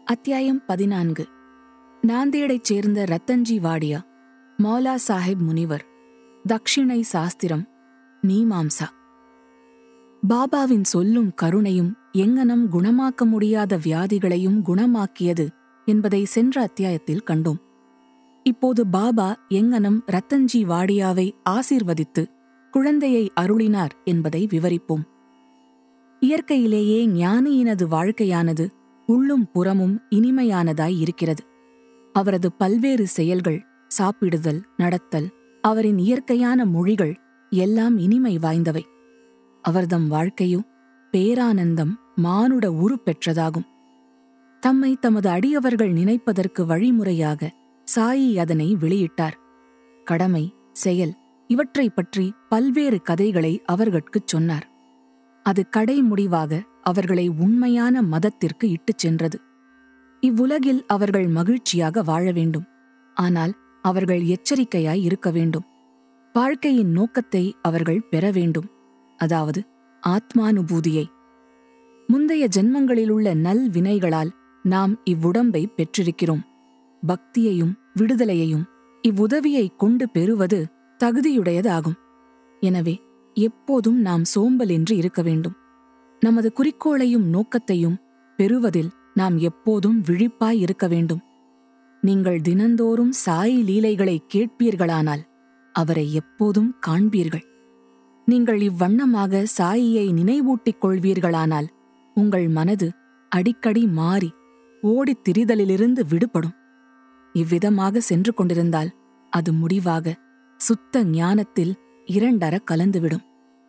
அத்தியாயம் பதினான்கு நாந்தேடைச் சேர்ந்த ரத்தன்ஜி வாடியா மௌலா சாஹிப் முனிவர் தக்ஷிணை சாஸ்திரம் மீமாம்சா பாபாவின் சொல்லும் கருணையும் எங்கனம் குணமாக்க முடியாத வியாதிகளையும் குணமாக்கியது என்பதை சென்ற அத்தியாயத்தில் கண்டோம் இப்போது பாபா எங்கனம் ரத்தன்ஜி வாடியாவை ஆசீர்வதித்து குழந்தையை அருளினார் என்பதை விவரிப்போம் இயற்கையிலேயே ஞானியினது வாழ்க்கையானது உள்ளும் புறமும் இனிமையானதாய் இருக்கிறது அவரது பல்வேறு செயல்கள் சாப்பிடுதல் நடத்தல் அவரின் இயற்கையான மொழிகள் எல்லாம் இனிமை வாய்ந்தவை அவர்தம் வாழ்க்கையோ பேரானந்தம் மானுட உரு பெற்றதாகும் தம்மை தமது அடியவர்கள் நினைப்பதற்கு வழிமுறையாக சாயி அதனை வெளியிட்டார் கடமை செயல் இவற்றைப் பற்றி பல்வேறு கதைகளை அவர்கட்குச் சொன்னார் அது கடைமுடிவாக அவர்களை உண்மையான மதத்திற்கு இட்டுச் சென்றது இவ்வுலகில் அவர்கள் மகிழ்ச்சியாக வாழ வேண்டும் ஆனால் அவர்கள் எச்சரிக்கையாய் இருக்க வேண்டும் வாழ்க்கையின் நோக்கத்தை அவர்கள் பெற வேண்டும் அதாவது ஆத்மானுபூதியை முந்தைய ஜென்மங்களிலுள்ள நல் வினைகளால் நாம் இவ்வுடம்பை பெற்றிருக்கிறோம் பக்தியையும் விடுதலையையும் இவ்வுதவியை கொண்டு பெறுவது தகுதியுடையதாகும் எனவே எப்போதும் நாம் சோம்பலின்றி இருக்க வேண்டும் நமது குறிக்கோளையும் நோக்கத்தையும் பெறுவதில் நாம் எப்போதும் விழிப்பாய் இருக்க வேண்டும் நீங்கள் தினந்தோறும் சாய் லீலைகளை கேட்பீர்களானால் அவரை எப்போதும் காண்பீர்கள் நீங்கள் இவ்வண்ணமாக சாயியை நினைவூட்டிக் கொள்வீர்களானால் உங்கள் மனது அடிக்கடி மாறி ஓடித் திரிதலிலிருந்து விடுபடும் இவ்விதமாக சென்று கொண்டிருந்தால் அது முடிவாக சுத்த ஞானத்தில் இரண்டர கலந்துவிடும்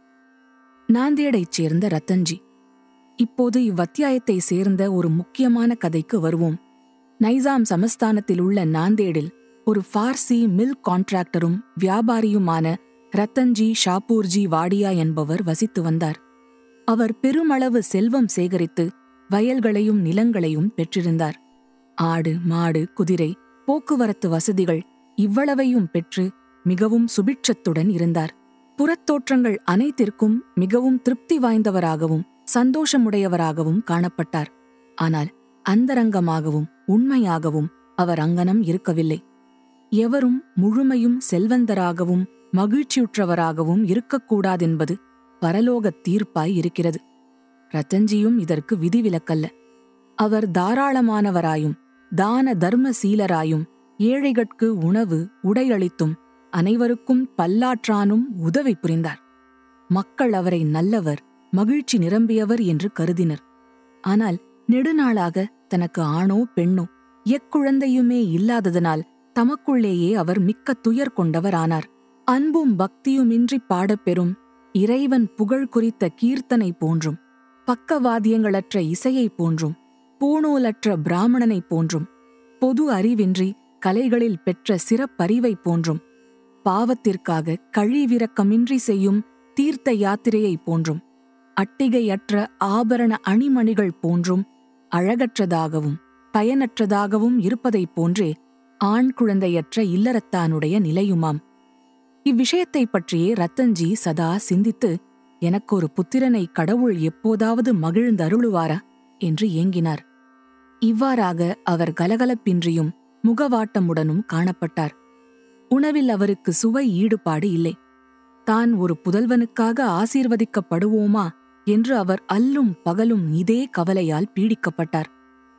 நாந்தேடைச் சேர்ந்த ரத்தன்ஜி இப்போது இவ்வத்தியாயத்தை சேர்ந்த ஒரு முக்கியமான கதைக்கு வருவோம் நைசாம் சமஸ்தானத்தில் உள்ள நாந்தேடில் ஒரு பார்சி மில் கான்ட்ராக்டரும் வியாபாரியுமான ரத்தன்ஜி ஷாப்பூர்ஜி வாடியா என்பவர் வசித்து வந்தார் அவர் பெருமளவு செல்வம் சேகரித்து வயல்களையும் நிலங்களையும் பெற்றிருந்தார் ஆடு மாடு குதிரை போக்குவரத்து வசதிகள் இவ்வளவையும் பெற்று மிகவும் சுபிட்சத்துடன் இருந்தார் புறத்தோற்றங்கள் அனைத்திற்கும் மிகவும் திருப்தி வாய்ந்தவராகவும் சந்தோஷமுடையவராகவும் காணப்பட்டார் ஆனால் அந்தரங்கமாகவும் உண்மையாகவும் அவர் அங்கனம் இருக்கவில்லை எவரும் முழுமையும் செல்வந்தராகவும் மகிழ்ச்சியுற்றவராகவும் இருக்கக்கூடாதென்பது பரலோக தீர்ப்பாய் இருக்கிறது ரத்தன்ஜியும் இதற்கு விதிவிலக்கல்ல அவர் தாராளமானவராயும் தான தர்மசீலராயும் ஏழைகட்கு உணவு உடையளித்தும் அனைவருக்கும் பல்லாற்றானும் உதவி புரிந்தார் மக்கள் அவரை நல்லவர் மகிழ்ச்சி நிரம்பியவர் என்று கருதினர் ஆனால் நெடுநாளாக தனக்கு ஆணோ பெண்ணோ எக்குழந்தையுமே இல்லாததனால் தமக்குள்ளேயே அவர் மிக்க துயர் கொண்டவரானார் அன்பும் பக்தியுமின்றி பாடப்பெறும் இறைவன் புகழ் குறித்த கீர்த்தனை போன்றும் பக்கவாத்தியங்களற்ற இசையைப் போன்றும் பூணூலற்ற பிராமணனைப் போன்றும் பொது அறிவின்றி கலைகளில் பெற்ற சிறப்பறிவைப் போன்றும் பாவத்திற்காக கழிவிரக்கமின்றி செய்யும் தீர்த்த யாத்திரையைப் போன்றும் அட்டிகையற்ற ஆபரண அணிமணிகள் போன்றும் அழகற்றதாகவும் பயனற்றதாகவும் இருப்பதைப் போன்றே ஆண் குழந்தையற்ற இல்லறத்தானுடைய நிலையுமாம் இவ்விஷயத்தைப் பற்றியே ரத்தன்ஜி சதா சிந்தித்து எனக்கு ஒரு புத்திரனை கடவுள் எப்போதாவது மகிழ்ந்தருளுவாரா என்று ஏங்கினார் இவ்வாறாக அவர் கலகலப்பின்றியும் முகவாட்டமுடனும் காணப்பட்டார் உணவில் அவருக்கு சுவை ஈடுபாடு இல்லை தான் ஒரு புதல்வனுக்காக ஆசீர்வதிக்கப்படுவோமா என்று அவர் அல்லும் பகலும் இதே கவலையால் பீடிக்கப்பட்டார்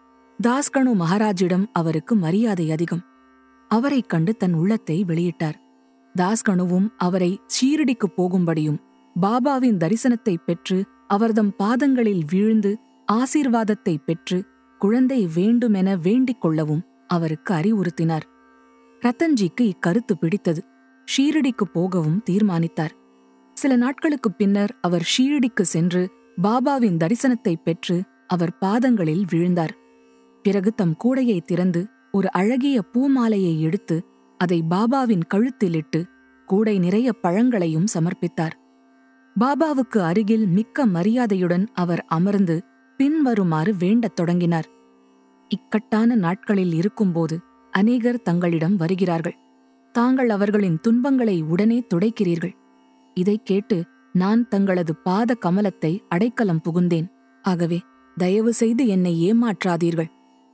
தாஸ்கணு மகாராஜிடம் அவருக்கு மரியாதை அதிகம் அவரைக் கண்டு தன் உள்ளத்தை வெளியிட்டார் தாஸ்கணுவும் அவரை ஷீரடிக்குப் போகும்படியும் பாபாவின் தரிசனத்தை பெற்று அவர்தம் பாதங்களில் வீழ்ந்து ஆசீர்வாதத்தை பெற்று குழந்தை வேண்டுமென வேண்டிக் கொள்ளவும் அவருக்கு அறிவுறுத்தினார் ரத்தன்ஜிக்கு இக்கருத்து பிடித்தது ஷீரடிக்கு போகவும் தீர்மானித்தார் சில நாட்களுக்குப் பின்னர் அவர் ஷீரடிக்கு சென்று பாபாவின் தரிசனத்தை பெற்று அவர் பாதங்களில் வீழ்ந்தார் பிறகு தம் கூடையை திறந்து ஒரு அழகிய பூமாலையை எடுத்து அதை பாபாவின் கழுத்திலிட்டு கூடை நிறைய பழங்களையும் சமர்ப்பித்தார் பாபாவுக்கு அருகில் மிக்க மரியாதையுடன் அவர் அமர்ந்து பின்வருமாறு வேண்டத் தொடங்கினார் இக்கட்டான நாட்களில் இருக்கும்போது அநேகர் தங்களிடம் வருகிறார்கள் தாங்கள் அவர்களின் துன்பங்களை உடனே துடைக்கிறீர்கள் இதைக் கேட்டு நான் தங்களது பாத கமலத்தை அடைக்கலம் புகுந்தேன் ஆகவே தயவு செய்து என்னை ஏமாற்றாதீர்கள்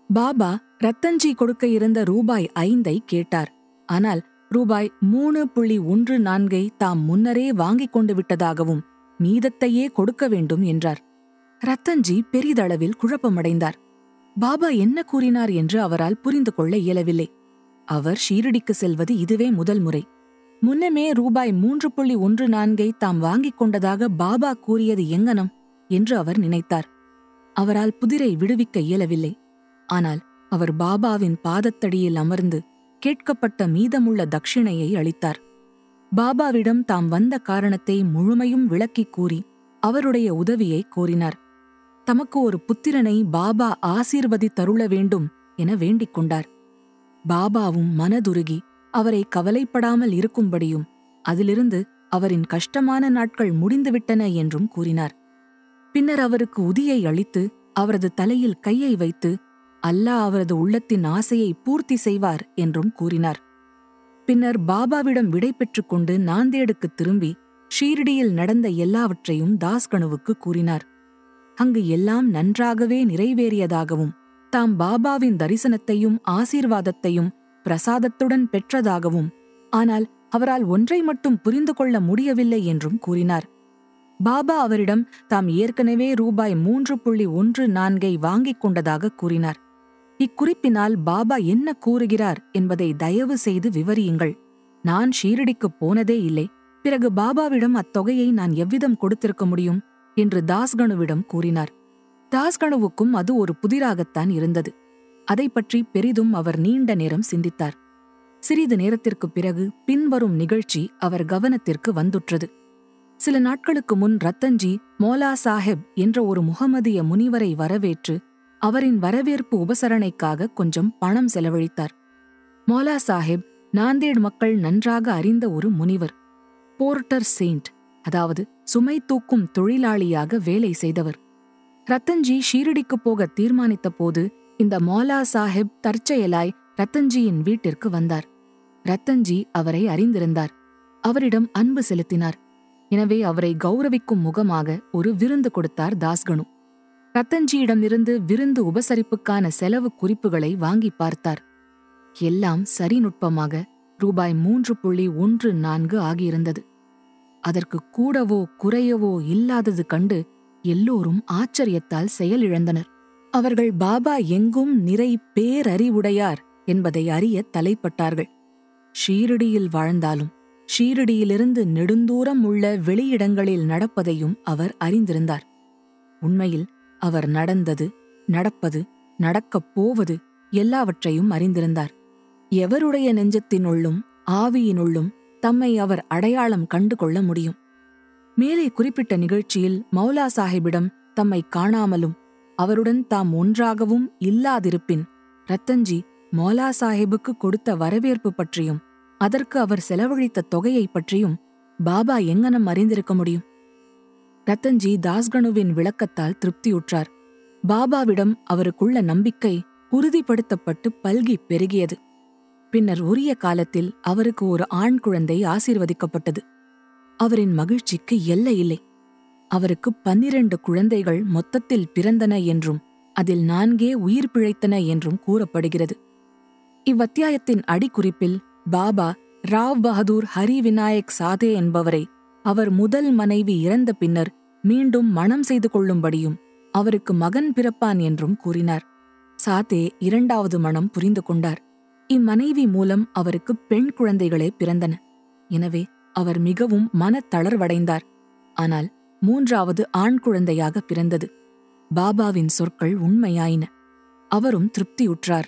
பாபா ரத்தன்ஜி கொடுக்க இருந்த ரூபாய் ஐந்தை கேட்டார் ஆனால் ரூபாய் மூணு புள்ளி ஒன்று நான்கை தாம் முன்னரே வாங்கிக் கொண்டு விட்டதாகவும் மீதத்தையே கொடுக்க வேண்டும் என்றார் ரத்தன்ஜி பெரிதளவில் குழப்பமடைந்தார் பாபா என்ன கூறினார் என்று அவரால் புரிந்து கொள்ள இயலவில்லை அவர் ஷீரடிக்கு செல்வது இதுவே முதல் முறை முன்னமே ரூபாய் மூன்று புள்ளி ஒன்று நான்கை தாம் வாங்கிக் கொண்டதாக பாபா கூறியது எங்கனம் என்று அவர் நினைத்தார் அவரால் புதிரை விடுவிக்க இயலவில்லை ஆனால் அவர் பாபாவின் பாதத்தடியில் அமர்ந்து கேட்கப்பட்ட மீதமுள்ள தட்சிணையை அளித்தார் பாபாவிடம் தாம் வந்த காரணத்தை முழுமையும் விளக்கிக் கூறி அவருடைய உதவியை கோரினார் தமக்கு ஒரு புத்திரனை பாபா ஆசீர்வதித்தருள வேண்டும் என வேண்டிக் கொண்டார் பாபாவும் மனதுருகி அவரை கவலைப்படாமல் இருக்கும்படியும் அதிலிருந்து அவரின் கஷ்டமான நாட்கள் முடிந்துவிட்டன என்றும் கூறினார் பின்னர் அவருக்கு உதியை அளித்து அவரது தலையில் கையை வைத்து அல்லாஹ் அவரது உள்ளத்தின் ஆசையை பூர்த்தி செய்வார் என்றும் கூறினார் பின்னர் பாபாவிடம் விடை பெற்றுக் கொண்டு நாந்தேடுக்கு திரும்பி ஷீரடியில் நடந்த எல்லாவற்றையும் தாஸ்கணுவுக்கு கூறினார் அங்கு எல்லாம் நன்றாகவே நிறைவேறியதாகவும் தாம் பாபாவின் தரிசனத்தையும் ஆசீர்வாதத்தையும் பிரசாதத்துடன் பெற்றதாகவும் ஆனால் அவரால் ஒன்றை மட்டும் புரிந்து கொள்ள முடியவில்லை என்றும் கூறினார் பாபா அவரிடம் தாம் ஏற்கனவே ரூபாய் மூன்று புள்ளி ஒன்று நான்கை வாங்கிக் கொண்டதாக கூறினார் இக்குறிப்பினால் பாபா என்ன கூறுகிறார் என்பதை தயவு செய்து விவரியுங்கள் நான் ஷீரடிக்குப் போனதே இல்லை பிறகு பாபாவிடம் அத்தொகையை நான் எவ்விதம் கொடுத்திருக்க முடியும் என்று தாஸ்கணுவிடம் கூறினார் தாஸ்கணுவுக்கும் அது ஒரு புதிராகத்தான் இருந்தது அதை பற்றி பெரிதும் அவர் நீண்ட நேரம் சிந்தித்தார் சிறிது நேரத்திற்குப் பிறகு பின்வரும் நிகழ்ச்சி அவர் கவனத்திற்கு வந்துற்றது சில நாட்களுக்கு முன் ரத்தன்ஜி மோலா சாஹெப் என்ற ஒரு முகமதிய முனிவரை வரவேற்று அவரின் வரவேற்பு உபசரணைக்காக கொஞ்சம் பணம் செலவழித்தார் மோலா சாஹிப் நாந்தேட் மக்கள் நன்றாக அறிந்த ஒரு முனிவர் போர்ட்டர் செயின்ட் அதாவது சுமை தூக்கும் தொழிலாளியாக வேலை செய்தவர் ரத்தன்ஜி ஷீரடிக்கு போக தீர்மானித்த போது இந்த மோலா சாஹிப் தற்செயலாய் ரத்தன்ஜியின் வீட்டிற்கு வந்தார் ரத்தன்ஜி அவரை அறிந்திருந்தார் அவரிடம் அன்பு செலுத்தினார் எனவே அவரை கௌரவிக்கும் முகமாக ஒரு விருந்து கொடுத்தார் தாஸ்கனு ரத்தன்ஜியிடமிருந்து விருந்து உபசரிப்புக்கான செலவு குறிப்புகளை வாங்கி பார்த்தார் எல்லாம் சரிநுட்பமாக ரூபாய் மூன்று புள்ளி ஒன்று நான்கு ஆகியிருந்தது அதற்கு கூடவோ குறையவோ இல்லாதது கண்டு எல்லோரும் ஆச்சரியத்தால் செயலிழந்தனர் அவர்கள் பாபா எங்கும் நிறை பேரறிவுடையார் என்பதை அறிய தலைப்பட்டார்கள் ஷீரடியில் வாழ்ந்தாலும் ஷீரடியிலிருந்து நெடுந்தூரம் உள்ள வெளியிடங்களில் நடப்பதையும் அவர் அறிந்திருந்தார் உண்மையில் அவர் நடந்தது நடப்பது நடக்கப் போவது எல்லாவற்றையும் அறிந்திருந்தார் எவருடைய நெஞ்சத்தினுள்ளும் ஆவியினுள்ளும் தம்மை அவர் அடையாளம் கண்டு கொள்ள முடியும் மேலே குறிப்பிட்ட நிகழ்ச்சியில் மௌலா சாஹிபிடம் தம்மை காணாமலும் அவருடன் தாம் ஒன்றாகவும் இல்லாதிருப்பின் ரத்தன்ஜி மௌலா சாஹிபுக்கு கொடுத்த வரவேற்பு பற்றியும் அதற்கு அவர் செலவழித்த தொகையை பற்றியும் பாபா எங்கனம் அறிந்திருக்க முடியும் ரத்தன்ஜி தாஸ்கனுவின் விளக்கத்தால் திருப்தியுற்றார் பாபாவிடம் அவருக்குள்ள நம்பிக்கை உறுதிப்படுத்தப்பட்டு பல்கி பெருகியது பின்னர் உரிய காலத்தில் அவருக்கு ஒரு ஆண் குழந்தை ஆசீர்வதிக்கப்பட்டது அவரின் மகிழ்ச்சிக்கு எல்லை இல்லை அவருக்கு பன்னிரண்டு குழந்தைகள் மொத்தத்தில் பிறந்தன என்றும் அதில் நான்கே உயிர் பிழைத்தன என்றும் கூறப்படுகிறது இவ்வத்தியாயத்தின் அடிக்குறிப்பில் பாபா ராவ் பகதூர் ஹரி விநாயக் சாதே என்பவரை அவர் முதல் மனைவி இறந்த பின்னர் மீண்டும் மணம் செய்து கொள்ளும்படியும் அவருக்கு மகன் பிறப்பான் என்றும் கூறினார் சாத்தே இரண்டாவது மனம் புரிந்து கொண்டார் இம்மனைவி மூலம் அவருக்கு பெண் குழந்தைகளே பிறந்தன எனவே அவர் மிகவும் மனத்தளர்வடைந்தார் ஆனால் மூன்றாவது ஆண் குழந்தையாக பிறந்தது பாபாவின் சொற்கள் உண்மையாயின அவரும் திருப்தியுற்றார்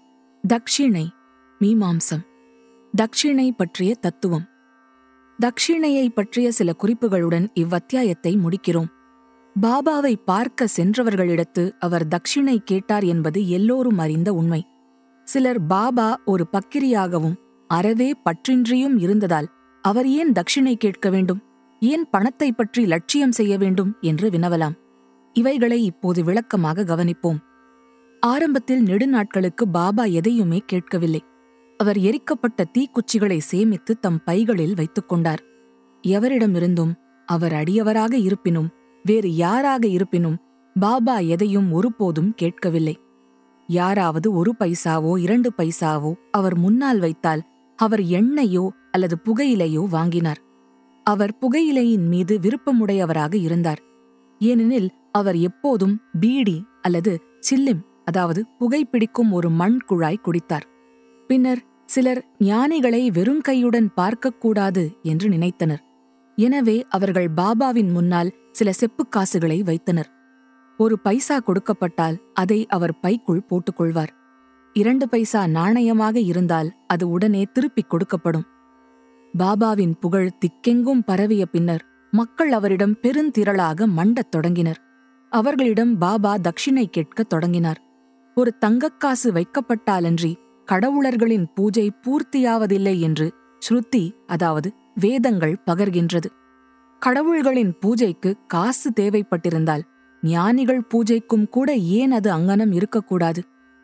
தக்ஷிணை மீமாம்சம் தக்ஷிணை பற்றிய தத்துவம் தக்ஷிணையை பற்றிய சில குறிப்புகளுடன் இவ்வத்தியாயத்தை முடிக்கிறோம் பாபாவை பார்க்க சென்றவர்களிடத்து அவர் தக்ஷிணை கேட்டார் என்பது எல்லோரும் அறிந்த உண்மை சிலர் பாபா ஒரு பக்கிரியாகவும் அறவே பற்றின்றியும் இருந்ததால் அவர் ஏன் தக்ஷிணை கேட்க வேண்டும் ஏன் பணத்தை பற்றி லட்சியம் செய்ய வேண்டும் என்று வினவலாம் இவைகளை இப்போது விளக்கமாக கவனிப்போம் ஆரம்பத்தில் நெடுநாட்களுக்கு பாபா எதையுமே கேட்கவில்லை அவர் எரிக்கப்பட்ட தீக்குச்சிகளை சேமித்து தம் பைகளில் வைத்துக் கொண்டார் எவரிடமிருந்தும் அவர் அடியவராக இருப்பினும் வேறு யாராக இருப்பினும் பாபா எதையும் ஒருபோதும் கேட்கவில்லை யாராவது ஒரு பைசாவோ இரண்டு பைசாவோ அவர் முன்னால் வைத்தால் அவர் எண்ணெயோ அல்லது புகையிலையோ வாங்கினார் அவர் புகையிலையின் மீது விருப்பமுடையவராக இருந்தார் ஏனெனில் அவர் எப்போதும் பீடி அல்லது சில்லிம் அதாவது புகைப்பிடிக்கும் ஒரு மண் குழாய் குடித்தார் பின்னர் சிலர் ஞானிகளை வெறுங்கையுடன் பார்க்கக்கூடாது என்று நினைத்தனர் எனவே அவர்கள் பாபாவின் முன்னால் சில செப்புக் காசுகளை வைத்தனர் ஒரு பைசா கொடுக்கப்பட்டால் அதை அவர் பைக்குள் போட்டுக்கொள்வார் இரண்டு பைசா நாணயமாக இருந்தால் அது உடனே திருப்பிக் கொடுக்கப்படும் பாபாவின் புகழ் திக்கெங்கும் பரவிய பின்னர் மக்கள் அவரிடம் பெருந்திரளாக மண்டத் தொடங்கினர் அவர்களிடம் பாபா தட்சிணை கேட்கத் தொடங்கினார் ஒரு தங்கக்காசு வைக்கப்பட்டாலன்றி கடவுளர்களின் பூஜை பூர்த்தியாவதில்லை என்று ஸ்ருதி அதாவது வேதங்கள் பகர்கின்றது கடவுள்களின் பூஜைக்கு காசு தேவைப்பட்டிருந்தால் ஞானிகள் பூஜைக்கும் கூட ஏன் அது அங்கனம் இருக்கக்கூடாது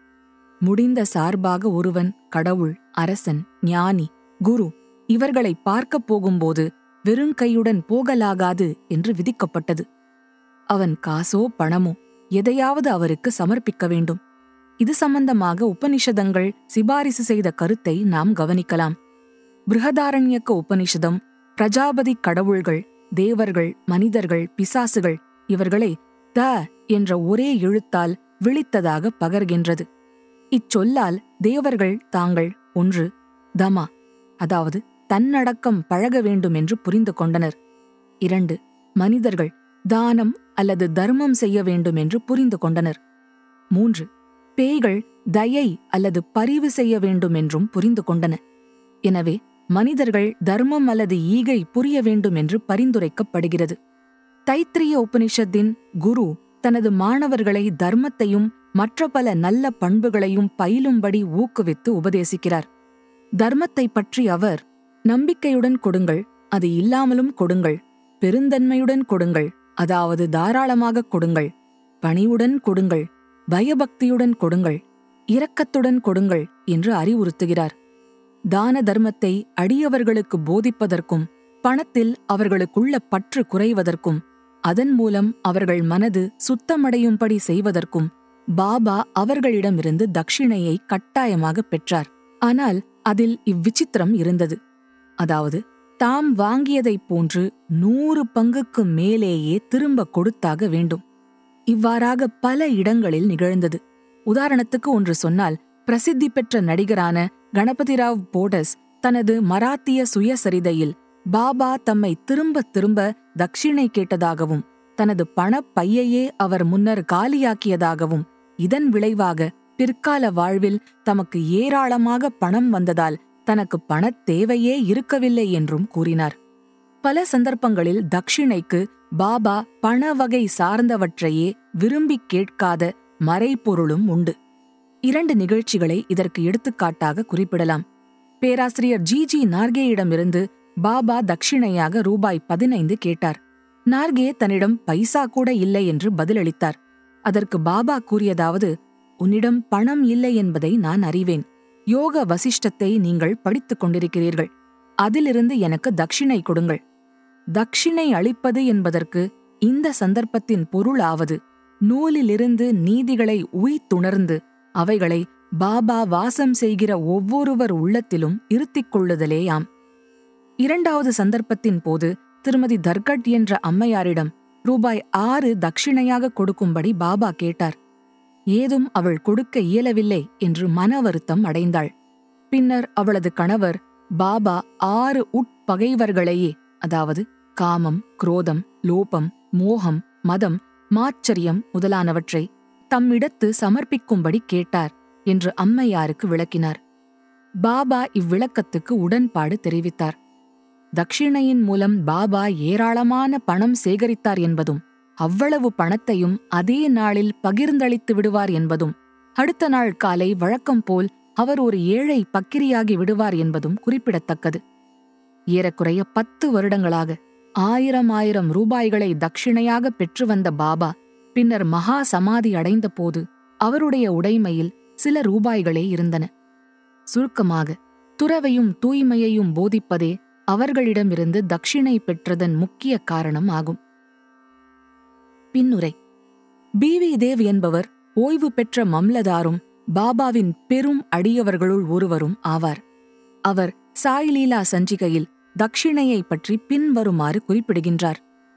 முடிந்த சார்பாக ஒருவன் கடவுள் அரசன் ஞானி குரு இவர்களை பார்க்கப் போகும்போது வெறுங்கையுடன் போகலாகாது என்று விதிக்கப்பட்டது அவன் காசோ பணமோ எதையாவது அவருக்கு சமர்ப்பிக்க வேண்டும் இது சம்பந்தமாக உபனிஷதங்கள் சிபாரிசு செய்த கருத்தை நாம் கவனிக்கலாம் பிருகதாரண்யக்க உபனிஷதம் பிரஜாபதி கடவுள்கள் தேவர்கள் மனிதர்கள் பிசாசுகள் இவர்களை த என்ற ஒரே எழுத்தால் விழித்ததாக பகர்கின்றது இச்சொல்லால் தேவர்கள் தாங்கள் ஒன்று தமா அதாவது தன்னடக்கம் பழக வேண்டும் என்று புரிந்து கொண்டனர் இரண்டு மனிதர்கள் தானம் அல்லது தர்மம் செய்ய வேண்டும் என்று புரிந்து கொண்டனர் மூன்று பேய்கள் தயை அல்லது பரிவு செய்ய வேண்டும் என்றும் புரிந்து கொண்டன எனவே மனிதர்கள் தர்மம் அல்லது ஈகை புரிய வேண்டும் என்று பரிந்துரைக்கப்படுகிறது தைத்திரிய உபனிஷத்தின் குரு தனது மாணவர்களை தர்மத்தையும் மற்ற பல நல்ல பண்புகளையும் பயிலும்படி ஊக்குவித்து உபதேசிக்கிறார் தர்மத்தை பற்றி அவர் நம்பிக்கையுடன் கொடுங்கள் அது இல்லாமலும் கொடுங்கள் பெருந்தன்மையுடன் கொடுங்கள் அதாவது தாராளமாக கொடுங்கள் பணிவுடன் கொடுங்கள் பயபக்தியுடன் கொடுங்கள் இரக்கத்துடன் கொடுங்கள் என்று அறிவுறுத்துகிறார் தான தர்மத்தை அடியவர்களுக்கு போதிப்பதற்கும் பணத்தில் அவர்களுக்குள்ள பற்று குறைவதற்கும் அதன் மூலம் அவர்கள் மனது சுத்தமடையும்படி செய்வதற்கும் பாபா அவர்களிடமிருந்து தட்சிணையை கட்டாயமாக பெற்றார் ஆனால் அதில் இவ்விசித்திரம் இருந்தது அதாவது தாம் வாங்கியதைப் போன்று நூறு பங்குக்கு மேலேயே திரும்ப கொடுத்தாக வேண்டும் இவ்வாறாக பல இடங்களில் நிகழ்ந்தது உதாரணத்துக்கு ஒன்று சொன்னால் பிரசித்தி பெற்ற நடிகரான கணபதிராவ் போடஸ் தனது மராத்திய சுயசரிதையில் பாபா தம்மை திரும்ப திரும்ப தட்சிணை கேட்டதாகவும் தனது பணப் பையையே அவர் முன்னர் காலியாக்கியதாகவும் இதன் விளைவாக பிற்கால வாழ்வில் தமக்கு ஏராளமாக பணம் வந்ததால் தனக்கு பணத் தேவையே இருக்கவில்லை என்றும் கூறினார் பல சந்தர்ப்பங்களில் தட்சிணைக்கு பாபா பண வகை சார்ந்தவற்றையே விரும்பிக் கேட்காத மறைப்பொருளும் உண்டு இரண்டு நிகழ்ச்சிகளை இதற்கு எடுத்துக்காட்டாக குறிப்பிடலாம் பேராசிரியர் ஜி ஜி நார்கேயிடமிருந்து பாபா தட்சிணையாக ரூபாய் பதினைந்து கேட்டார் நார்கே தன்னிடம் பைசா கூட இல்லை என்று பதிலளித்தார் அதற்கு பாபா கூறியதாவது உன்னிடம் பணம் இல்லை என்பதை நான் அறிவேன் யோக வசிஷ்டத்தை நீங்கள் படித்துக் கொண்டிருக்கிறீர்கள் அதிலிருந்து எனக்கு தட்சிணை கொடுங்கள் தட்சிணை அளிப்பது என்பதற்கு இந்த சந்தர்ப்பத்தின் பொருளாவது நூலிலிருந்து நீதிகளை உய்த்துணர்ந்து அவைகளை பாபா வாசம் செய்கிற ஒவ்வொருவர் உள்ளத்திலும் இருத்திக் கொள்ளுதலேயாம் இரண்டாவது சந்தர்ப்பத்தின் போது திருமதி தர்கட் என்ற அம்மையாரிடம் ரூபாய் ஆறு தட்சிணையாக கொடுக்கும்படி பாபா கேட்டார் ஏதும் அவள் கொடுக்க இயலவில்லை என்று மன வருத்தம் அடைந்தாள் பின்னர் அவளது கணவர் பாபா ஆறு உட்பகைவர்களையே அதாவது காமம் குரோதம் லோபம் மோகம் மதம் மாச்சரியம் முதலானவற்றை தம்மிடத்து சமர்ப்பிக்கும்படி கேட்டார் என்று அம்மையாருக்கு விளக்கினார் பாபா இவ்விளக்கத்துக்கு உடன்பாடு தெரிவித்தார் தட்சிணையின் மூலம் பாபா ஏராளமான பணம் சேகரித்தார் என்பதும் அவ்வளவு பணத்தையும் அதே நாளில் பகிர்ந்தளித்து விடுவார் என்பதும் அடுத்த நாள் காலை வழக்கம் போல் அவர் ஒரு ஏழை பக்கிரியாகி விடுவார் என்பதும் குறிப்பிடத்தக்கது ஏறக்குறைய பத்து வருடங்களாக ஆயிரம் ஆயிரம் ரூபாய்களை தட்சிணையாக பெற்று வந்த பாபா பின்னர் மகா சமாதி அடைந்த போது அவருடைய உடைமையில் சில ரூபாய்களே இருந்தன சுருக்கமாக துறவையும் தூய்மையையும் போதிப்பதே அவர்களிடமிருந்து தட்சிணை பெற்றதன் முக்கிய காரணம் ஆகும் பின்னுரை பி வி தேவ் என்பவர் ஓய்வு பெற்ற மம்லதாரும் பாபாவின் பெரும் அடியவர்களுள் ஒருவரும் ஆவார் அவர் சாய்லீலா சஞ்சிகையில் தக்ஷிணையை பற்றி பின்வருமாறு குறிப்பிடுகின்றார்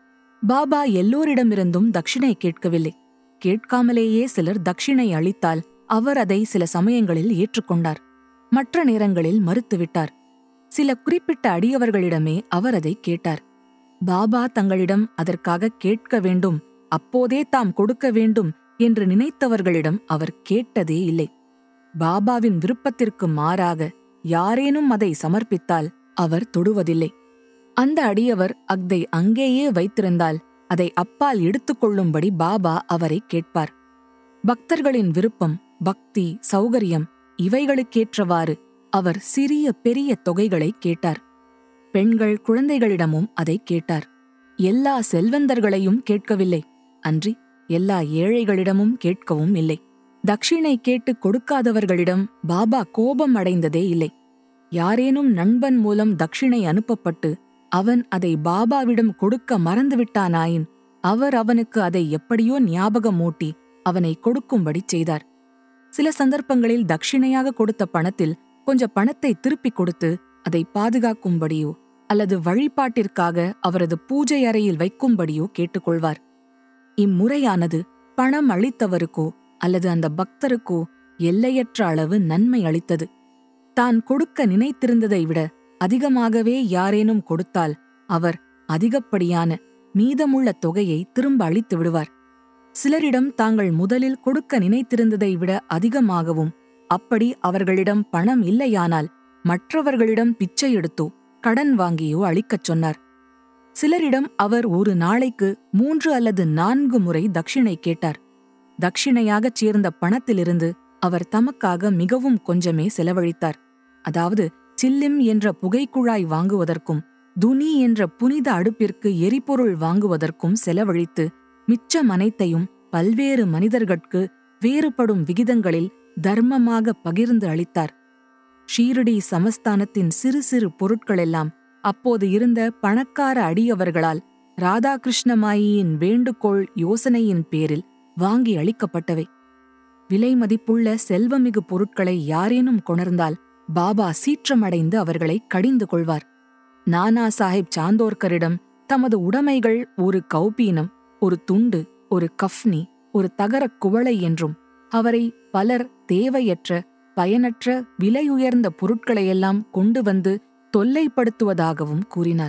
பாபா எல்லோரிடமிருந்தும் தக்ஷிணை கேட்கவில்லை கேட்காமலேயே சிலர் தக்ஷிணை அளித்தால் அவர் அதை சில சமயங்களில் ஏற்றுக்கொண்டார் மற்ற நேரங்களில் மறுத்துவிட்டார் சில குறிப்பிட்ட அடியவர்களிடமே அவர் அதை கேட்டார் பாபா தங்களிடம் அதற்காக கேட்க வேண்டும் அப்போதே தாம் கொடுக்க வேண்டும் என்று நினைத்தவர்களிடம் அவர் கேட்டதே இல்லை பாபாவின் விருப்பத்திற்கு மாறாக யாரேனும் அதை சமர்ப்பித்தால் அவர் தொடுவதில்லை அந்த அடியவர் அக்தை அங்கேயே வைத்திருந்தால் அதை அப்பால் எடுத்துக்கொள்ளும்படி பாபா அவரை கேட்பார் பக்தர்களின் விருப்பம் பக்தி சௌகரியம் இவைகளுக்கேற்றவாறு அவர் சிறிய பெரிய தொகைகளை கேட்டார் பெண்கள் குழந்தைகளிடமும் அதை கேட்டார் எல்லா செல்வந்தர்களையும் கேட்கவில்லை அன்றி எல்லா ஏழைகளிடமும் கேட்கவும் இல்லை தக்ஷிணை கேட்டு கொடுக்காதவர்களிடம் பாபா கோபம் அடைந்ததே இல்லை யாரேனும் நண்பன் மூலம் தக்ஷிணை அனுப்பப்பட்டு அவன் அதை பாபாவிடம் கொடுக்க மறந்துவிட்டானாயின் அவர் அவனுக்கு அதை எப்படியோ ஞாபகமூட்டி அவனை கொடுக்கும்படி செய்தார் சில சந்தர்ப்பங்களில் தக்ஷிணையாக கொடுத்த பணத்தில் கொஞ்ச பணத்தை திருப்பிக் கொடுத்து அதை பாதுகாக்கும்படியோ அல்லது வழிபாட்டிற்காக அவரது பூஜை அறையில் வைக்கும்படியோ கேட்டுக்கொள்வார் இம்முறையானது பணம் அளித்தவருக்கோ அல்லது அந்த பக்தருக்கோ எல்லையற்ற அளவு நன்மை அளித்தது தான் கொடுக்க நினைத்திருந்ததை விட அதிகமாகவே யாரேனும் கொடுத்தால் அவர் அதிகப்படியான மீதமுள்ள தொகையை திரும்ப அளித்து விடுவார் சிலரிடம் தாங்கள் முதலில் கொடுக்க நினைத்திருந்ததை விட அதிகமாகவும் அப்படி அவர்களிடம் பணம் இல்லையானால் மற்றவர்களிடம் பிச்சை எடுத்தோ கடன் வாங்கியோ அளிக்கச் சொன்னார் சிலரிடம் அவர் ஒரு நாளைக்கு மூன்று அல்லது நான்கு முறை தட்சிணை கேட்டார் தட்சிணையாகச் சேர்ந்த பணத்திலிருந்து அவர் தமக்காக மிகவும் கொஞ்சமே செலவழித்தார் அதாவது சில்லிம் என்ற புகைக்குழாய் வாங்குவதற்கும் துனி என்ற புனித அடுப்பிற்கு எரிபொருள் வாங்குவதற்கும் செலவழித்து மிச்சம் அனைத்தையும் பல்வேறு மனிதர்கட்கு வேறுபடும் விகிதங்களில் தர்மமாக பகிர்ந்து அளித்தார் ஷீரடி சமஸ்தானத்தின் சிறு சிறு பொருட்களெல்லாம் அப்போது இருந்த பணக்கார அடியவர்களால் ராதாகிருஷ்ணமாயியின் வேண்டுகோள் யோசனையின் பேரில் வாங்கி அளிக்கப்பட்டவை விலை மதிப்புள்ள செல்வமிகு பொருட்களை யாரேனும் கொணர்ந்தால் பாபா சீற்றமடைந்து அவர்களை கடிந்து கொள்வார் நானா சாஹிப் சாந்தோர்கரிடம் தமது உடைமைகள் ஒரு கௌபீனம் ஒரு துண்டு ஒரு கஃப்னி ஒரு தகரக் குவளை என்றும் அவரை பலர் தேவையற்ற பயனற்ற விலையுயர்ந்த பொருட்களையெல்லாம் கொண்டு வந்து தொல்லைப்படுத்துவதாகவும் கூறினார்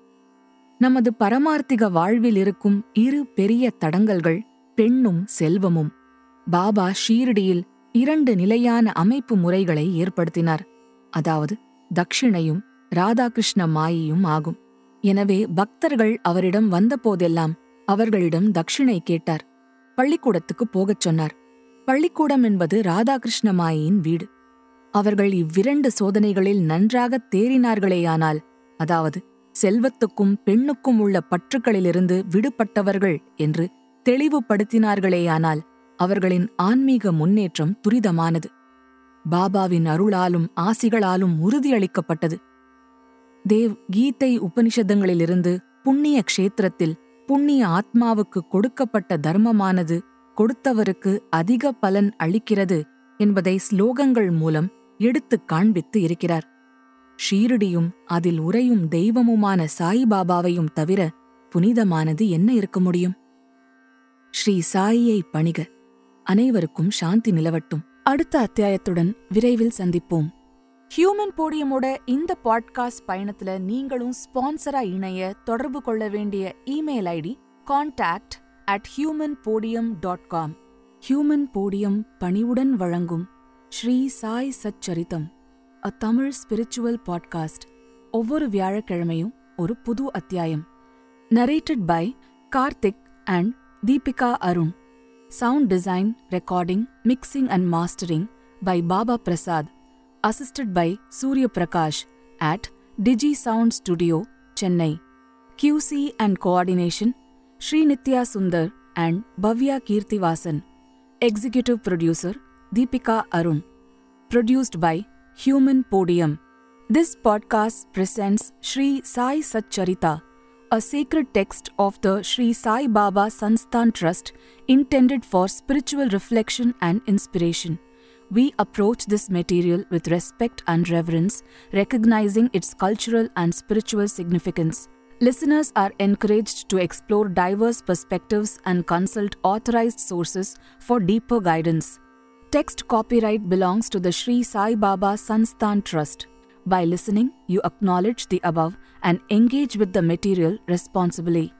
நமது பரமார்த்திக வாழ்வில் இருக்கும் இரு பெரிய தடங்கல்கள் பெண்ணும் செல்வமும் பாபா ஷீரடியில் இரண்டு நிலையான அமைப்பு முறைகளை ஏற்படுத்தினார் அதாவது தக்ஷிணையும் ராதாகிருஷ்ண மாயையும் ஆகும் எனவே பக்தர்கள் அவரிடம் வந்தபோதெல்லாம் அவர்களிடம் தக்ஷிணை கேட்டார் பள்ளிக்கூடத்துக்கு போகச் சொன்னார் பள்ளிக்கூடம் என்பது ராதாகிருஷ்ண மாயின் வீடு அவர்கள் இவ்விரண்டு சோதனைகளில் நன்றாக தேறினார்களேயானால் அதாவது செல்வத்துக்கும் பெண்ணுக்கும் உள்ள பற்றுக்களிலிருந்து விடுபட்டவர்கள் என்று தெளிவுபடுத்தினார்களேயானால் அவர்களின் ஆன்மீக முன்னேற்றம் துரிதமானது பாபாவின் அருளாலும் ஆசிகளாலும் உறுதியளிக்கப்பட்டது தேவ் கீதை உபனிஷதங்களிலிருந்து புண்ணிய க்ஷேத்திரத்தில் புண்ணிய ஆத்மாவுக்கு கொடுக்கப்பட்ட தர்மமானது கொடுத்தவருக்கு அதிக பலன் அளிக்கிறது என்பதை ஸ்லோகங்கள் மூலம் எடுத்துக் காண்பித்து இருக்கிறார் ஷீரடியும் அதில் உறையும் தெய்வமுமான சாய்பாபாவையும் தவிர புனிதமானது என்ன இருக்க முடியும் ஸ்ரீ சாயியை பணிக அனைவருக்கும் சாந்தி நிலவட்டும் அடுத்த அத்தியாயத்துடன் விரைவில் சந்திப்போம் ஹியூமன் போடியமோட இந்த பாட்காஸ்ட் பயணத்துல நீங்களும் ஸ்பான்சரா இணைய தொடர்பு கொள்ள வேண்டிய email ID contact at human podium dot com human podium பணிவுடன் வழங்கும் Shri Sai Satcharitam a Tamil spiritual podcast ஒவ்வொரு வியாழக்கிழமையும் ஒரு புது அத்தியாயம் narrated by Karthik and Deepika Arun Sound design, recording, mixing and mastering by Baba Prasad, assisted by Surya Prakash at Digi Sound Studio, Chennai. QC and coordination Sri Nitya Sundar and Bhavya Kirtivasan. Executive producer Deepika Arun. Produced by Human Podium. This podcast presents Sri Sai Satcharita a sacred text of the Sri Sai Baba Sansthan Trust intended for spiritual reflection and inspiration. We approach this material with respect and reverence, recognizing its cultural and spiritual significance. Listeners are encouraged to explore diverse perspectives and consult authorized sources for deeper guidance. Text copyright belongs to the Sri Sai Baba Sansthan Trust. By listening, you acknowledge the above and engage with the material responsibly.